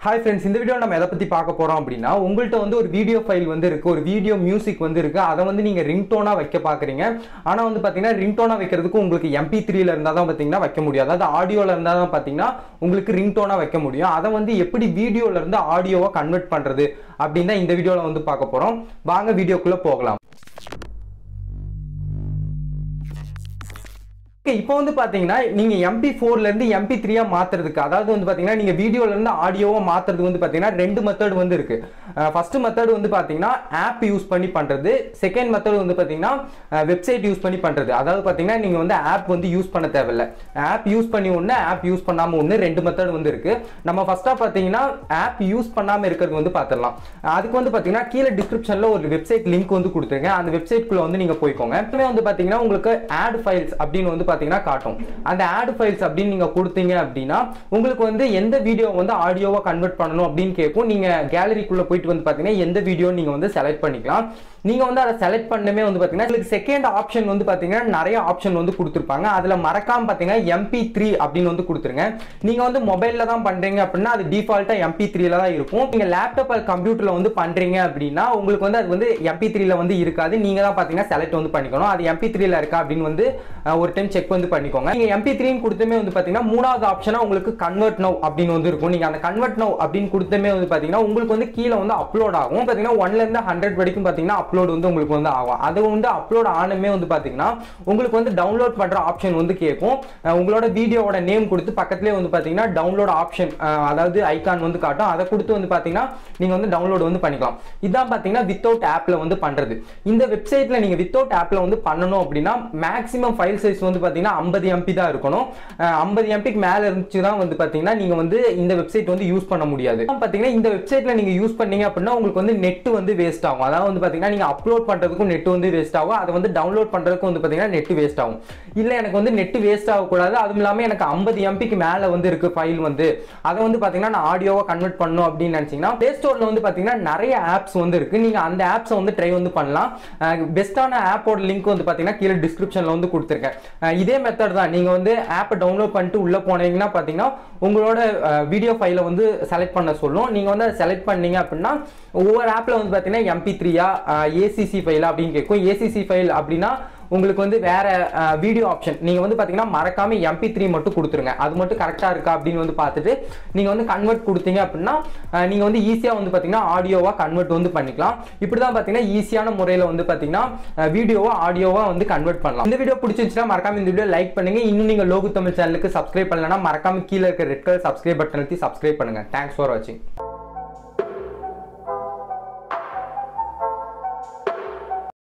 hi friends இந்த video நம்ம எதை பற்றி பார்க்க போகிறோம் அப்படின்னா உங்கள்கிட்ட வந்து ஒரு வீடியோ ஃபைல் வந்து இருக்குது ஒரு வீடியோ மியூசிக் வந்து இருக்குது அதை வந்து நீங்கள் ரிங்டோனாக வைக்க பார்க்குறீங்க ஆனால் வந்து பார்த்தீங்கன்னா ரிங்டோனாக வைக்கிறதுக்கு உங்களுக்கு எம்பி த்ரீல இருந்தால் தான் பார்த்தீங்கன்னா வைக்க முடியும் அதாவது ஆடியோவில் இருந்தால் தான் பார்த்தீங்கன்னா உங்களுக்கு ரிங்டோனாக வைக்க முடியும் அதை வந்து எப்படி வீடியோவில் இருந்து ஆடியோவை கன்வெர்ட் பண்ணுறது அப்படின்னு தான் இந்த வீடியோவில் வந்து பார்க்க போகிறோம் வாங்க வீடியோக்குள்ளே போகலாம் ஓகே இப்போ வந்து பாத்தீங்கன்னா நீங்க எம்பி ஃபோர்ல இருந்து எம்பி த்ரீயா மாத்துறதுக்கு அதாவது வந்து பாத்தீங்கன்னா நீங்க வீடியோல இருந்து ஆடியோவா மாத்துறது வந்து பாத்தீங்கன்னா ரெண்டு மெத்தட் வந்து இருக்கு ஃபர்ஸ்ட் மெத்தட் வந்து பாத்தீங்கன்னா ஆப் யூஸ் பண்ணி பண்றது செகண்ட் மெத்தட் வந்து பாத்தீங்கன்னா வெப்சைட் யூஸ் பண்ணி பண்றது அதாவது பாத்தீங்கன்னா நீங்க வந்து ஆப் வந்து யூஸ் பண்ண தேவையில்ல ஆப் யூஸ் பண்ணி ஒன்று ஆப் யூஸ் பண்ணாம ஒன்று ரெண்டு மெத்தட் வந்து இருக்கு நம்ம ஃபர்ஸ்டா பாத்தீங்கன்னா ஆப் யூஸ் பண்ணாம இருக்கிறது வந்து பாத்திரலாம் அதுக்கு வந்து பாத்தீங்கன்னா கீழே டிஸ்கிரிப்ஷன்ல ஒரு வெப்சைட் லிங்க் வந்து கொடுத்துருக்கேன் அந்த வெப்சைட் குள்ள வந்து நீங்க போய்க்கோங்க எப்பவுமே வந்து பாத்தீங்கன்னா உங்களுக்கு ஆட் ஃபைல்ஸ் அப்படின்னு வந்து பாத்தீங்கன்னா காட்டும் அந்த ஆட் ஃபைல்ஸ் அப்படின்னு நீங்க கொடுத்தீங்க அப்படின்னா உங்களுக்கு வந்து எந்த வீடியோ வந்து ஆடியோவா கன்வெர்ட் பண்ணணும் அப்படின்னு கேட்கும் நீங்க கேலரிக்குள்ள போயிட்டு வந்து பாத்தீங்கன்னா எந்த வீடியோ நீங்க வந்து செலக்ட் பண்ணிக்கலாம் நீங்க வந்து அதை செலக்ட் பண்ணமே வந்து பாத்தீங்கன்னா உங்களுக்கு செகண்ட் ஆப்ஷன் வந்து பாத்தீங்கன்னா நிறைய ஆப்ஷன் வந்து கொடுத்துருப்பாங்க அதுல மறக்காம பாத்தீங்கன்னா எம்பி த்ரீ அப்படின்னு வந்து கொடுத்துருங்க நீங்க வந்து மொபைல்ல தான் பண்றீங்க அப்படின்னா அது டிஃபால்ட்டா எம்பி த்ரீல தான் இருக்கும் நீங்க லேப்டாப் கம்ப்யூட்டர்ல வந்து பண்றீங்க அப்படின்னா உங்களுக்கு வந்து அது வந்து எம்பி த்ரீல வந்து இருக்காது நீங்க தான் பாத்தீங்கன்னா செலக்ட் வந்து பண்ணிக்கணும் அது எம்பி த்ரீல இருக்கா அப்படின்னு வந்து அஹ், ஒரு டைம் செக் வந்து பண்ணிக்கோங்க நீங்க எம்பி த்ரீன்னு கொடுத்துமே வந்து பாத்தீங்கன்னா மூணாவது ஆப்ஷனா உங்களுக்கு கன்வெர்ட் நவ் அப்படின்னு வந்து இருக்கும் நீங்க அந்த கன்வெர்ட் நவ் அப்படின்னு கொடுத்துமே வந்து பாத்தீங்கன்னா உங்களுக்கு வந்து கீழே வந்து அப்லோட் ஆகும் பாத்தீங்கன்னா ஒன்ல இருந்து ஹண்ட்ரட் வரைக்கும் பாத்தீங்கன்னா அப்லோட் வந்து உங்களுக்கு வந்து ஆகும் அது வந்து அப்லோட் ஆனமே வந்து பாத்தீங்கன்னா உங்களுக்கு வந்து டவுன்லோட் பண்ற ஆப்ஷன் வந்து கேட்கும் அஹ் உங்களோட வீடியோவோட நேம் கொடுத்து பக்கத்துலேயே வந்து பாத்தீங்கன்னா டவுன்லோட் ஆப்ஷன் அதாவது ஐகான் வந்து காட்டும் அதை கொடுத்து வந்து பாத்தீங்கன்னா நீங்க வந்து டவுன்லோட் வந்து பண்ணிக்கலாம் இதான் பாத்தீங்கன்னா வித்தவுட் ஆப்ல வந்து பண்றது இந்த வெப்சைட்ல நீங்க வித்தவுட் ஆப்ல வந்து பண்ணணும் அப்படின்னா மேக்ஸிமம் ஃபைல் சைஸ் வந்து பாத்தீங்கன்னா ஐம்பது எம்பி தான் இருக்கணும் ஐம்பது எம்பிக்கு மேல இருந்துச்சு தான் வந்து பாத்தீங்கன்னா நீங்க வந்து இந்த வெப்சைட் வந்து யூஸ் பண்ண முடியாது பாத்தீங்கன்னா இந்த வெப்சைட்ல நீங்க யூஸ் பண்ணீங்க அப்படின்னா உங்களுக்கு வந்து நெட் வந்து வேஸ்ட் ஆகும் அதாவது வந்து பாத்தீங்கன்னா நீங்க அப்லோட் பண்றதுக்கும் நெட் வந்து வேஸ்ட் ஆகும் அதை வந்து டவுன்லோட் பண்றதுக்கும் வந்து பாத்தீங்கன்னா நெட் வேஸ்ட் ஆகும் இல்ல எனக்கு வந்து நெட் வேஸ்ட் ஆகக்கூடாது அதுவும் இல்லாம எனக்கு ஐம்பது எம்பிக்கு மேல வந்து இருக்கு ஃபைல் வந்து அதை வந்து பாத்தீங்கன்னா நான் ஆடியோவா கன்வெர்ட் பண்ணணும் அப்படின்னு நினைச்சீங்கன்னா பிளே ஸ்டோர்ல வந்து பாத்தீங்கன்னா நிறைய ஆப்ஸ் வந்து இருக்கு நீங்க அந்த ஆப்ஸை வந்து ட்ரை வந்து பண்ணலாம் பெஸ்ட்டான ஆப்போட லிங்க் வந்து பாத்தீங்கன்னா கீழே டிஸ்கிரிப்ஷன்ல வந்து கொடுத்துருக்கேன் அஹ் இதே மெத்தட் தான் நீங்க வந்து ஆப்பை டவுன்லோட் பண்ணிட்டு உள்ள போனீங்கன்னா பாத்தீங்கன்னா உங்களோட வீடியோ ஃபைலை வந்து செலக்ட் பண்ண சொல்லும் நீங்க வந்து அதை செலக்ட் பண்ணீங்க அப்படின்னா ஒவ்வொரு ஆப்ல வந்து பாத்தீங்கன்னா எம்பி த்ரீயா ஏசிசி ஃபைலா அப்படின்னு கேட்கும் ஏசிசி ஃபைல் அப்படின்னா உங்களுக்கு வந்து வேற வீடியோ ஆப்ஷன் நீங்க வந்து பாத்தீங்கன்னா மறக்காம எம்பி த்ரீ மட்டும் கொடுத்துருங்க அது மட்டும் கரெக்டா இருக்கா அப்படின்னு வந்து பார்த்துட்டு நீங்க வந்து கன்வெர்ட் கொடுத்தீங்க அப்படின்னா அஹ், நீங்க வந்து ஈஸியா வந்து பாத்தீங்கன்னா ஆடியோவா கன்வெர்ட் வந்து பண்ணிக்கலாம் இப்படிதான் பாத்தீங்கன்னா ஈஸியான முறையில வந்து பாத்தீங்கன்னா வீடியோவா ஆடியோவா வந்து கன்வெர்ட் பண்ணலாம் இந்த வீடியோ பிடிச்சிருந்துச்சுன்னா மறக்காம இந்த வீடியோ லைக் பண்ணுங்க இன்னும் நீங்க லோகு தமிழ் சேனலுக்கு சப்ஸ்கிரைப் பண்ணலன்னா மறக்காம கீழே இருக்க ரெட் கலர் சப்ஸ்கிரைப் பட்டன் அழுத்தி சப்ஸ்கிரைப் பண்ணுங்க தேங்க்ஸ் ஃபார் வாட்சிங்